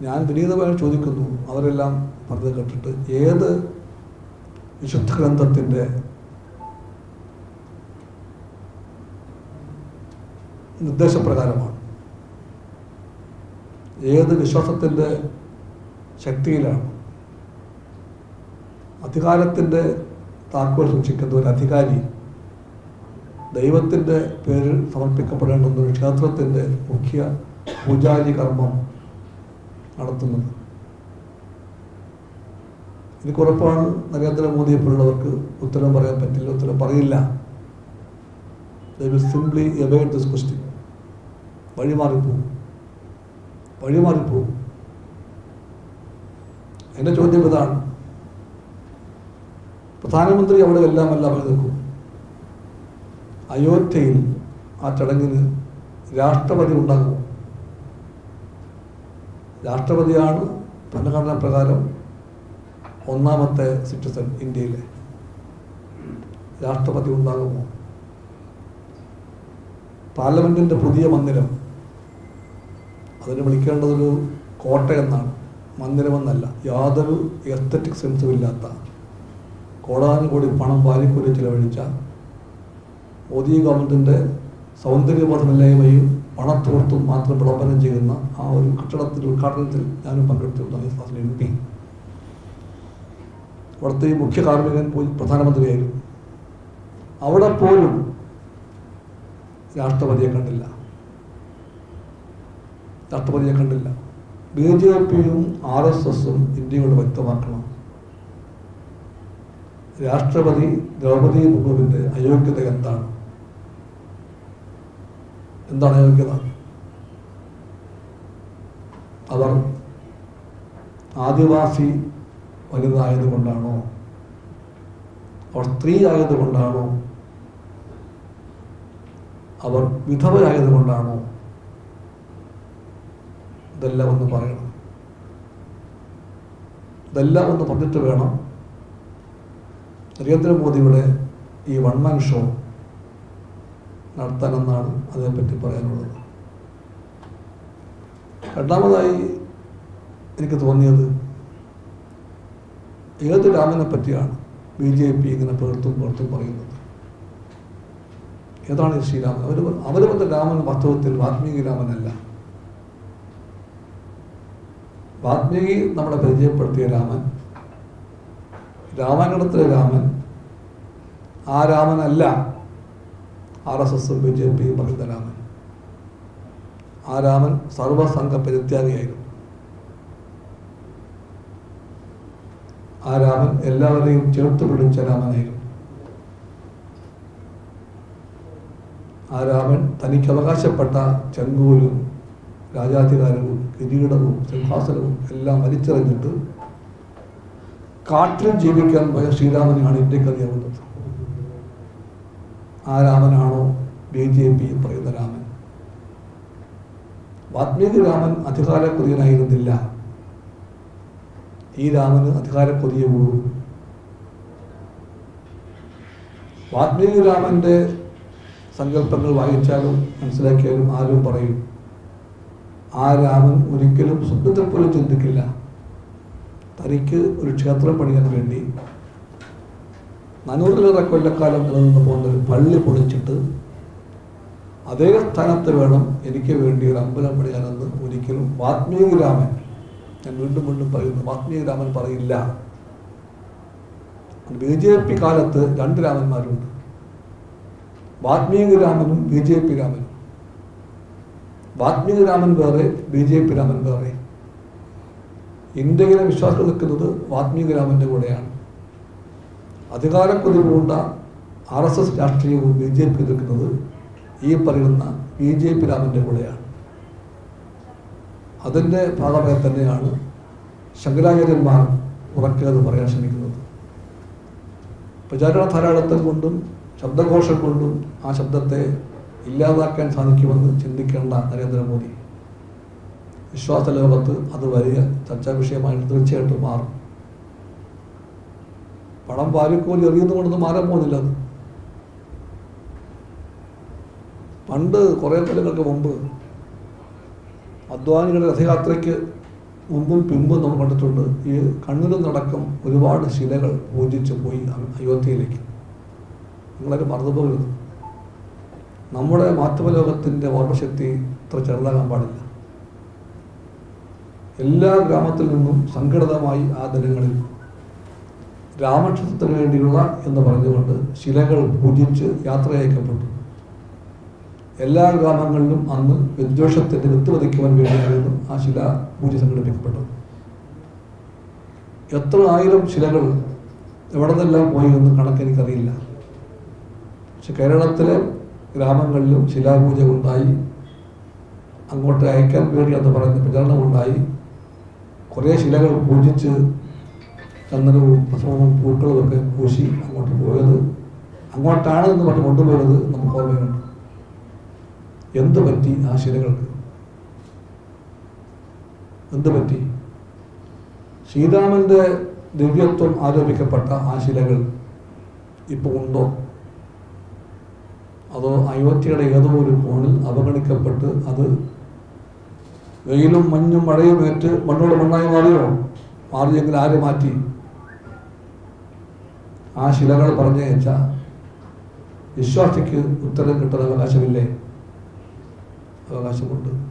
ഞാൻ വിനീതമായി ചോദിക്കുന്നു അവരെല്ലാം പറഞ്ഞത് കേട്ടിട്ട് ഏത് വിശുദ്ധ ഗ്രന്ഥത്തിൻ്റെ നിർദ്ദേശപ്രകാരമാണ് ഏത് വിശ്വാസത്തിൻ്റെ ശക്തിയിലാണ് അധികാരത്തിൻ്റെ താക്കോൽ സൂക്ഷിക്കുന്ന ഒരു അധികാരി ദൈവത്തിൻ്റെ പേരിൽ സമർപ്പിക്കപ്പെടേണ്ടുന്ന ഒരു ക്ഷേത്രത്തിൻ്റെ മുഖ്യ പൂജാരി കർമ്മം നടത്തുന്നത് എനിക്ക് ഉറപ്പാണ് നരേന്ദ്രമോദിയെ പോലുള്ളവർക്ക് ഉത്തരം പറയാൻ പറ്റില്ല ഉത്തരം പറയില്ല they will simply evade this question വഴിമാറിപ്പോവും വഴിമാറിപ്പോവും എൻ്റെ ചോദ്യം ഇതാണ് പ്രധാനമന്ത്രി അവിടെ എല്ലാം എല്ലാം നിൽക്കും അയോധ്യയിൽ ആ ചടങ്ങിന് രാഷ്ട്രപതി ഉണ്ടാകും രാഷ്ട്രപതിയാണ് ഭരണഘടനാ പ്രകാരം ഒന്നാമത്തെ സിറ്റിസൺ ഇന്ത്യയിലെ രാഷ്ട്രപതി ഉണ്ടാകുമോ പാർലമെന്റിന്റെ പുതിയ മന്ദിരം അതിന് വിളിക്കേണ്ടതൊരു കോട്ടയെന്നാണ് മന്ദിരമെന്നല്ല യാതൊരു എസ്തറ്റിക് സെൻസും ഇല്ലാത്ത കോടാനുകോടി പണം വാരിക്കൂരി ചിലവഴിച്ച മോദി ഗവൺമെൻറ്റിൻ്റെ സൗന്ദര്യബോധമില്ലായ്മയും പണത്തോർത്തും മാത്രം വിളംബരം ചെയ്യുന്ന ആ ഒരു കെട്ടിടത്തിൻ്റെ ഉദ്ഘാടനത്തിൽ ഞാനും പങ്കെടുത്തിരുന്നു എം പി അവിടുത്തെ ഈ മുഖ്യ കാർമ്മികൻ പോയി പ്രധാനമന്ത്രിയായിരുന്നു അവിടെ പോലും രാഷ്ട്രപതിയെ കണ്ടില്ല രാഷ്ട്രപതിയെ കണ്ടില്ല ബി ജെ പിയും ആർ എസ് എസും ഇന്ത്യയോട് വ്യക്തമാക്കണം രാഷ്ട്രപതി ദ്രൗപദി മുർമുവിൻ്റെ അയോഗ്യത എന്താണ് എന്താണ് അയോഗ്യത അവർ ആദിവാസി വനിത ആയതുകൊണ്ടാണോ അവർ സ്ത്രീ ആയതുകൊണ്ടാണോ അവർ വിധവരായതുകൊണ്ടാണോ ഇതെല്ലാം ഒന്ന് പറയണം ഇതെല്ലാം ഒന്ന് പറഞ്ഞിട്ട് വേണം നരേന്ദ്രമോദിയുടെ ഈ വൺ മാൻ ഷോ നടത്താനെന്നാണ് അതേപ്പറ്റി പറയാനുള്ളത് രണ്ടാമതായി എനിക്ക് തോന്നിയത് ഏത് രാമനെ പറ്റിയാണ് ബി ജെ പി ഇങ്ങനെ പേർത്തും പേർത്തും പറയുന്നത് ഏതാണ് ഈ ശ്രീരാമൻ അവർ അവർ വന്ന രാമൻ വാസ്തവത്തിൽ വാൽമീകി രാമനല്ല വാൽമീകി നമ്മളെ പരിചയപ്പെടുത്തിയ രാമൻ രാമായണത്തിലെ രാമൻ ആ രാമനല്ല ആർ എസ് എസും ബി ജെ പിയും പറയുന്ന രാമൻ ആ രാമൻ സർവസംഘ പരിത്യാഗിയായിരുന്നു ആ രാമൻ എല്ലാവരെയും ചേർത്ത് പിടിച്ച രാമനായിരുന്നു ആ രാമൻ തനിക്ക് അവകാശപ്പെട്ട ചെങ്കോലും രാജാധികാരവും കിരീടവും സിംഹാസനവും എല്ലാം വലിച്ചെറിഞ്ഞിട്ട് കാട്ടിൽ ജീവിക്കാൻ പോയ ശ്രീരാമനെയാണ് ഇന്ത്യക്ക് അറിയാവുന്നത് ആ രാമനാണോ ബി ജെ പി പറയുന്ന രാമൻ വാത്മീകി രാമൻ അധികാരക്കൊതിയനായിരുന്നില്ല ഈ രാമന് അധികാരക്കൊതിയേ ഉള്ളൂ വാത്മീകി രാമന്റെ സങ്കല്പങ്ങൾ വായിച്ചാലും മനസ്സിലാക്കിയാലും ആരും പറയും ആ രാമൻ ഒരിക്കലും സ്വപ്നത്തിൽ പോലും ചിന്തിക്കില്ല തനിക്ക് ഒരു ക്ഷേത്രം പണിയാൻ വേണ്ടി നാനൂറിലേറെ കൊല്ലക്കാലം നിലനിന്ന് പോകുന്ന ഒരു പള്ളി പൊളിച്ചിട്ട് അതേ സ്ഥാനത്ത് വേണം എനിക്ക് വേണ്ടി ഒരു അമ്പലം പണിയാനെന്ന് ഒരിക്കലും വാത്മീകി രാമൻ ഞാൻ വീണ്ടും വീണ്ടും പറയുന്നു വാത്മീകി രാമൻ പറയില്ല ബി ജെ പി കാലത്ത് രണ്ട് രാമന്മാരുണ്ട് വാത്മീകി രാമനും ബി ജെ പി രാമനും വാത്മീകി രാമൻ വേറെ ബി ജെ പി രാമൻ വേറെ ഇന്ത്യയിലെ വിശ്വാസം നിൽക്കുന്നത് വാത്മീകി രാമന്റെ കൂടെയാണ് അധികാരക്കൊതി പൂണ്ട ആർ എസ് എസ് രാഷ്ട്രീയവും ബി ജെ പി നിൽക്കുന്നത് ഈ പറയുന്ന ബി ജെ പി രാമന്റെ കൂടെയാണ് അതിൻ്റെ ഭാഗമായി തന്നെയാണ് ശങ്കരാചാര്യന്മാർ ഉറക്കെ പറയാൻ ശ്രമിക്കുന്നത് പ്രചാരണ ധാരാളത്വം കൊണ്ടും ശബ്ദഘോഷം കൊണ്ടും ആ ശബ്ദത്തെ ഇല്ലാതാക്കാൻ സാധിക്കുമെന്ന് ചിന്തിക്കേണ്ട നരേന്ദ്രമോദി വിശ്വാസ ലോകത്ത് അത് വലിയ ചർച്ചാ വിഷയമായിട്ട് തീർച്ചയായിട്ടും മാറും പണം വാരിക്കോലി എറിയുന്നതുകൊണ്ടൊന്നും മാറാൻ പോകുന്നില്ല അത് പണ്ട് കുറേ കൊല്ലങ്ങൾക്ക് മുമ്പ് അദ്വാനികളുടെ രഥയാത്രയ്ക്ക് മുമ്പും പിമ്പും നമ്മൾ കണ്ടിട്ടുണ്ട് ഈ കണ്ണൂരിൽ നടക്കം ഒരുപാട് ശിലകൾ പൂജിച്ച് പോയി അ- അയോധ്യയിലേക്ക് നിങ്ങളൊക്കെ മറന്നുപോകരുത് നമ്മുടെ മാധ്യമലോകത്തിൻ്റെ ഓർമ്മശക്തി ഇത്ര ചെറുതാകാൻ പാടില്ല എല്ലാ ഗ്രാമത്തിൽ നിന്നും സംഘടിതമായി ആ ദിനങ്ങളിൽ രാമക്ഷേത്രത്തിന് വേണ്ടിയുള്ള എന്ന് പറഞ്ഞുകൊണ്ട് ശിലകൾ പൂജിച്ച് യാത്ര അയക്കപ്പെട്ടു എല്ലാ ഗ്രാമങ്ങളിലും അന്ന് വിദ്വേഷത്തിന്റെ വിത്ത് വിതയ്ക്കുവാൻ വേണ്ടിയായിരുന്നു ആ ശില പൂജ സംഘടിപ്പിക്കപ്പെട്ടത് എത്ര ആയിരം ശിലകൾ എവിടെ നിന്നെല്ലാം പോയി എന്ന് കണക്ക് എനിക്കറിയില്ല പക്ഷെ കേരളത്തിലെ ഗ്രാമങ്ങളിലും ശിലാപൂജ ഉണ്ടായി അങ്ങോട്ട് അയക്കാൻ വേണ്ടി എന്ന് പറയുന്ന പ്രചരണമുണ്ടായി കുറേ ശിലകൾ പൂജിച്ച് ചന്ദനവും ഭസ്മവും പൂക്കളും ഒക്കെ പൂശി അങ്ങോട്ട് പോയത് അങ്ങോട്ടാണ് എന്ന് പറഞ്ഞ് കൊണ്ടുപോയത് നമുക്ക് ഓർമ്മയുണ്ട് എന്ത് പറ്റി ആ ശിലകൾക്ക് എന്ത് പറ്റി ശ്രീരാമന്റെ ദിവ്യത്വം ആരോപിക്കപ്പെട്ട ആ ശിലകൾ ഇപ്പോൾ ഉണ്ടോ അതോ അയോധ്യയുടെ ഏതോ ഒരു കോണിൽ അവഗണിക്കപ്പെട്ട് അത് വെയിലും മഞ്ഞും മഴയും ഏറ്റ് മണ്ണോട് മണ്ണായി മാറിയോ മാറിയെങ്കിൽ ആര് മാറ്റി ആ ശിലകൾ പറഞ്ഞയച്ച വിശ്വാസിക്ക് ഉത്തരം കിട്ടാൻ അവകാശമില്ലേ അവകാശമുണ്ട്